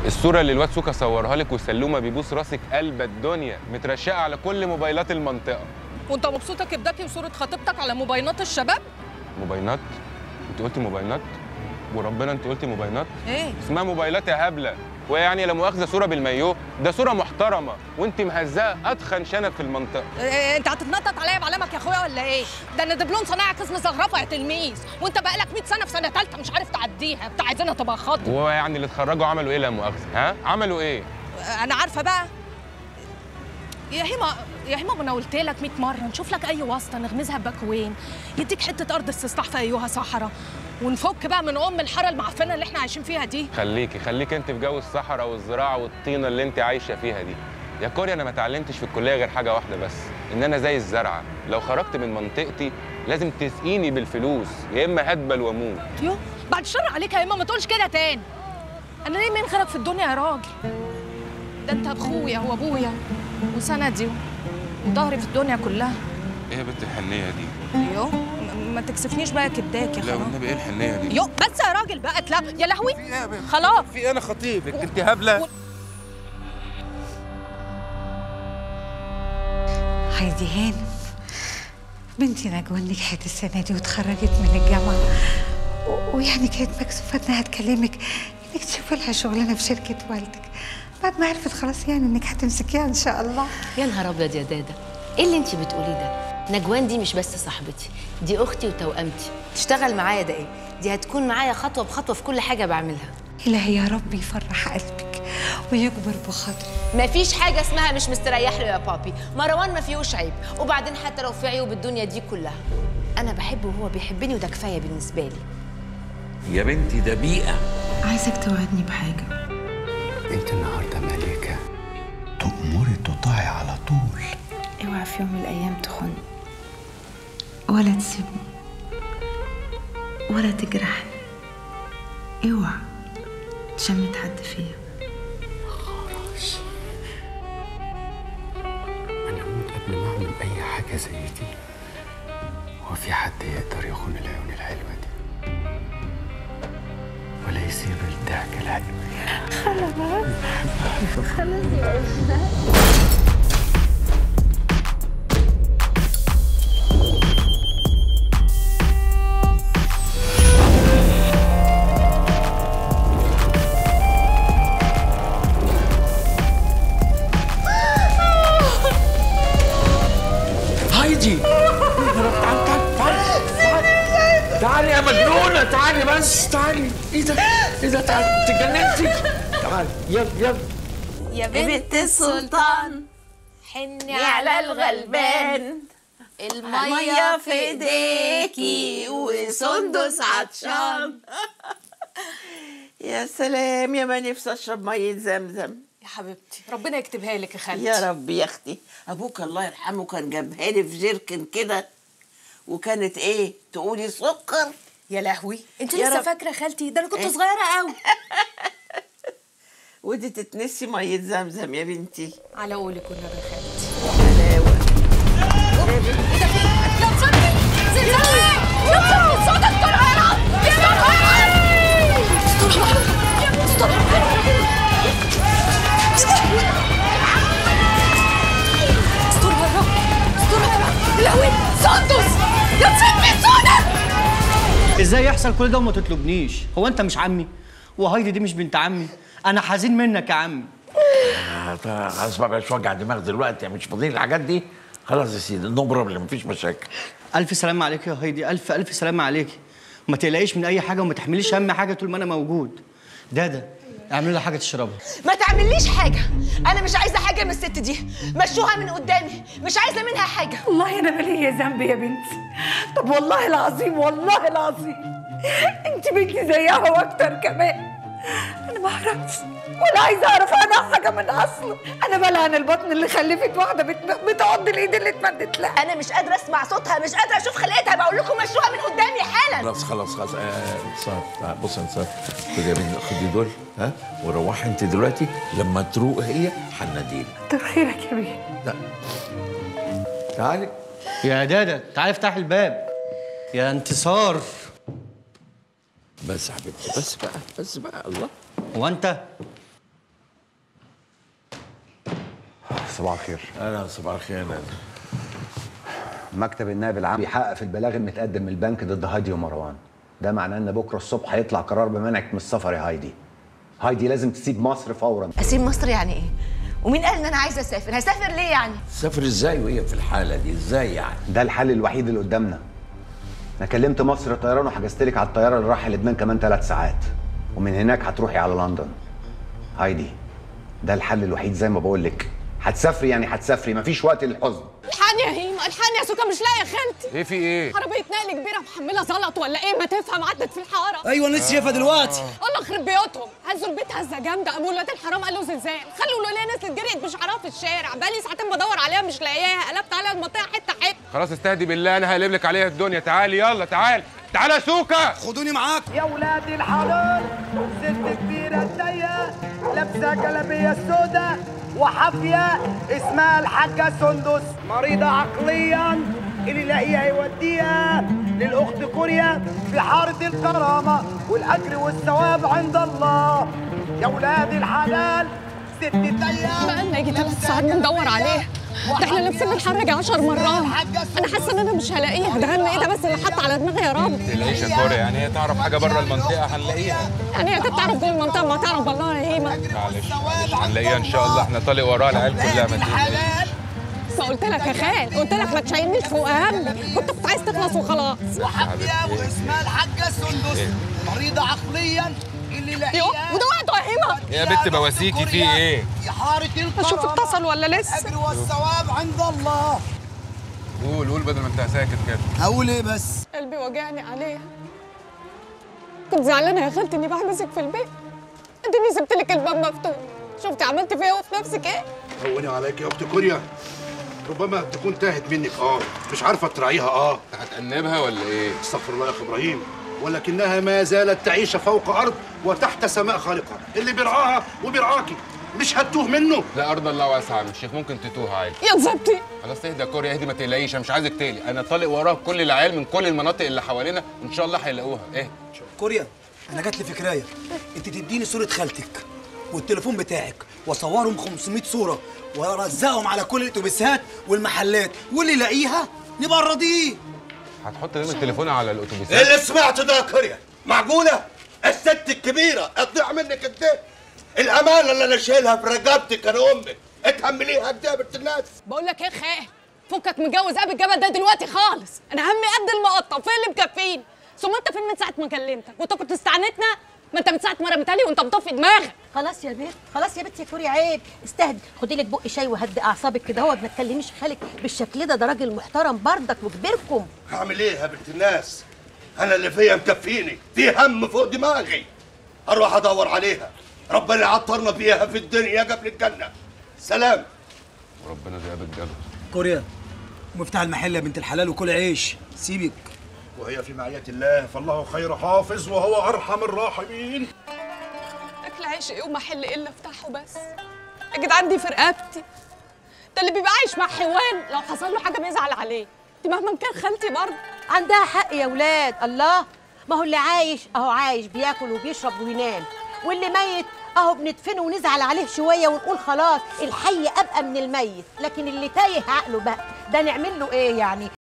الصورة اللي الواد سوكا صورها لك وسلومة بيبوس راسك قلب الدنيا مترشقة على كل موبايلات المنطقة وانت مبسوطه كبداكي وصوره خطيبتك على موبايلات الشباب موبايلات انت قلتي موبايلات وربنا انت قلتي موبايلات ايه اسمها موبايلات يا هبلة وهي يعني لا مؤاخذة صورة بالمايو ده صورة محترمة وانت مهزقة أتخن شنب في المنطقة إيه انت هتتنطط عليا بعلمك يا اخويا ولا ايه ده انا دبلوم صناعه قسم زخرفه يا تلميذ وانت بقالك 100 سنه في سنه ثالثه مش عارف تعديها بتاع عايزينها تبقى خاطر وهو يعني اللي اتخرجوا عملوا ايه لا مؤاخذة ها عملوا ايه انا عارفه بقى يا هيما يا هيما ما انا قلت لك 100 مره نشوف لك اي واسطه نغمزها بباكوين يديك حته ارض استصلاح في ايها صحراء ونفك بقى من ام الحاره المعفنه اللي احنا عايشين فيها دي خليكي خليكي انت في جو الصحراء والزراعة والطينة اللي انت عايشة فيها دي يا كوريا انا ما اتعلمتش في الكلية غير حاجة واحدة بس ان انا زي الزرعة لو خرجت من منطقتي لازم تسقيني بالفلوس يا اما هدبل واموت يو بعد الشر عليك يا هيما ما تقولش كده تاني انا ليه مين غيرك في الدنيا يا راجل ده انت اخويا وابويا وسندي وظهري في الدنيا كلها ايه يا بنت الحنية دي يو م- ما تكسفنيش بقى كبداك يا لا خلاص والنبي ايه الحنية دي يو بس يا راجل بقى لا يا لهوي خلاص في انا خطيبك انت هبلة هايدي هانم بنتي نجوى نجحت السنة دي واتخرجت من الجامعة و- ويعني كانت مكسوفة إنها تكلمك إنك تشوفي لها شغلانة في شركة والدك بعد ما عرفت خلاص يعني إنك هتمسكيها إن شاء الله يا نهار ابيض يا دادا ايه اللي انت بتقوليه ده نجوان دي مش بس صاحبتي دي اختي وتوأمتي تشتغل معايا ده ايه دي هتكون معايا خطوه بخطوه في كل حاجه بعملها إلهي يا رب يفرح قلبك ويكبر بخاطرك مفيش حاجه اسمها مش مستريح له يا بابي مروان ما فيهوش عيب وبعدين حتى لو في عيوب الدنيا دي كلها انا بحبه وهو بيحبني وده كفايه بالنسبه لي يا بنتي ده بيئة عايزك توعدني بحاجة انت النهارده ملكه تأمري تطاعي على طول اوعى في يوم من الأيام تخن ولا تسيبني ولا تجرحني اوعى تشمت حد فيا انا اموت قبل ما اعمل اي حاجه زي دي هو في حد يقدر يخون العيون الحلوه دي ولا يسيب الضحك الحلو هايدي تعالي تعالي تعالي تعالي يا مجنونة تعالي بس تعالي ايه ده ايه ده تعالي اتجننتي تعالي يلا يلا يا بنت السلطان حني على الغلبان المية في ايديكي وسندس عطشان يا سلام يا ما نفسي اشرب ميه زمزم يا حبيبتي ربنا يكتبها لك يا خالتي يا رب يا اختي ابوك الله يرحمه كان جابها لي في جيركن كده وكانت ايه تقولي سكر يا لهوي انت يا لسه رب. فاكره خالتي ده انا كنت إيه؟ صغيره قوي ودي تتنسي ميه زمزم يا بنتي على قولك والنبي يا خالتي حلاوه يا تصدق زلزال يا تصدق صوتك طلعنا يا نهار استر يا رب استر يا رب لهوي سندس يا تصدق صوتك ازاي يحصل كل ده وما تطلبنيش هو انت مش عمي وهايدي دي مش بنت عمي انا حزين منك يا عمي آه، خلاص بقى بلاش وجع دماغ دلوقتي مش فاضيين الحاجات دي خلاص يا سيدي نو بروبلم مفيش مشاكل الف سلامة عليك يا هايدي الف الف سلامة عليك ما تقلقيش من اي حاجه وما تحمليش هم حاجه طول ما انا موجود دادا اعملي لها حاجه تشربها ما تعمليش حاجه انا مش عايزه حاجه من الست دي مشوها من قدامي مش عايزه منها حاجه والله أنا مالية ذنب يا بنتي طب والله العظيم والله العظيم أنت بنتي زيها وأكتر كمان أنا ما أعرفش ولا عايزة أعرف عنها حاجة من أصله أنا بلعن البطن اللي خلفت واحدة بت- بتعض الإيد اللي اتمدت لها انا مش قادره اسمع صوتها مش قادره اشوف خلقتها بقول لكم مشوها من قدامي حالا خلاص خلاص خلاص آه، انتصار تعال، بص يا انتصار خدي يا بنتي خدي دول ها وروحي انت دلوقتي لما تروق هي هناديلك كتر خيرك يا بيه لا تعالي يا دادا تعالي افتحي الباب يا انتصار بس يا حبيبتي بس بقى بس بقى الله هو انت صباح الخير انا صباح الخير يا نادر مكتب النائب العام بيحقق في البلاغ المتقدم من البنك ضد هايدي ومروان ده معناه ان بكره الصبح هيطلع قرار بمنعك من السفر يا هايدي هايدي لازم تسيب مصر فورا اسيب مصر يعني ايه ومين قال ان انا عايزه اسافر هسافر ليه يعني سافر ازاي وهي في الحاله دي ازاي يعني ده الحل الوحيد اللي قدامنا انا كلمت مصر طيران وحجزت لك على الطياره اللي رايحه لبنان كمان ثلاث ساعات ومن هناك هتروحي على لندن هايدي ده الحل الوحيد زي ما بقول لك هتسافري يعني هتسافري مفيش وقت للحزن الحقني يا هيما الحقني يا سوكا مش لاقيه خالتي ايه في ايه عربيه نقل كبيره محمله زلط ولا ايه ما تفهم عدت في الحاره ايوه لسه شايفها دلوقتي الله يخرب بيوتهم هزوا البيت هزه جامده ابو ولاد الحرام قالوا زلزال خلوا الوليه نزلت جريت بشعرها في الشارع بقالي ساعتين بدور عليها مش لاقياها قلبت عليها المنطقه حته حته خلاص استهدي بالله انا هقلب لك عليها الدنيا تعالي يلا تعال تعالى يا سوكا خدوني معاكم يا ولاد الحلال ست كبيرة الدية لابسة جلابية سودا وحافية اسمها الحاجة سندس مريضة عقليا اللي لاقيها يوديها للأخت كوريا في حارة الكرامة والأجر والثواب عند الله يا ولاد الحلال ست دية بقالنا يجي ثلاث ساعات بندور عليها ده احنا لابسين الحرج 10 مرات انا حاسه ان انا مش هلاقيها ده غنى ايه ده بس اللي حط على دماغي يا رب تلاقيش يا كوريا يعني هي تعرف حاجه بره المنطقه هنلاقيها يعني انت بتعرف جوه المنطقه ما تعرف والله يا هيما معلش معلش هنلاقيها ان شاء الله احنا طالق وراها العيال كلها ما تقلقش ما قلت لك يا خال قلت لك ما تشيلنيش فوق همي كنت كنت عايز تخلص وخلاص وحافية واسمها الحاجة سندس مريضة عقليا اللي يو لاقيها وده وقته يا هيما يا بنت بواسيكي في ايه في حارة الكرامة اشوف اتصل ولا لسه الأجر والثواب عند الله قول قول بدل ما انت ساكت كده هقول ايه بس قلبي وجعني عليها كنت زعلانه يا خالتي اني بحبسك في البيت اديني سبت لك الباب مفتوح شفتي عملت فيا وفي نفسك ايه هوني عليك يا اخت كوريا ربما تكون تاهت منك اه مش عارفه تراعيها اه هتأنبها ولا ايه استغفر الله يا اخ ابراهيم ولكنها ما زالت تعيش فوق ارض وتحت سماء خالقها اللي بيرعاها وبيرعاكي مش هتوه منه لا ارض الله واسعه يا عم الشيخ ممكن تتوه عادي يا زبطي خلاص اهدى يا كوريا اهدي ما تقلقيش انا مش عايزك تقلق انا طالق وراها كل العيال من كل المناطق اللي حوالينا وان شاء الله هيلاقوها ايه كوريا انا جات لي فكرايه انت تديني صوره خالتك والتليفون بتاعك واصورهم 500 صوره وارزقهم على كل الاتوبيسات والمحلات واللي يلاقيها نبقى نراضيه هتحط دايما التليفون على الاتوبيسات ايه اللي سمعته ده يا كوريا معقوله الست الكبيره تضيع منك قد ايه الامانه اللي انا شايلها في رقبتك انا امك اتحمليها قد ايه يا بنت الناس بقول لك ايه خال فكك متجوز ابي الجبل ده دلوقتي خالص انا همي قد المقطع فين اللي مكفيني ثم انت فين من ساعه ما كلمتك وانت كنت استعنتنا ما انت من ساعه ما رميتها وانت مطفي دماغك خلاص يا بنت خلاص يا بنت يا كوري عيب استهدي خدي لك بق شاي وهدي اعصابك كده هو ما تكلميش خالك بالشكل ده ده راجل محترم بردك وكبيركم هعمل ايه يا بنت الناس انا اللي فيا مكفيني في هم فوق دماغي اروح ادور عليها ربنا يعطرنا بيها في الدنيا قبل الجنه سلام وربنا ذئاب الجبل كوريا مفتاح المحل يا بنت الحلال وكل عيش سيبك وهي في معية الله فالله خير حافظ وهو ارحم الراحمين اكل عيش ايه ومحل ايه اللي افتحه بس يا جدعان دي في رقبتي ده اللي بيبقى عايش مع حيوان لو حصل له حاجه بيزعل عليه دي مهما كان خالتي برضه عندها حق يا ولاد الله ما هو اللي عايش اهو عايش بياكل وبيشرب وينام واللي ميت اهو بندفنه ونزعل عليه شويه ونقول خلاص الحي ابقى من الميت لكن اللي تايه عقله بقى ده نعمل له ايه يعني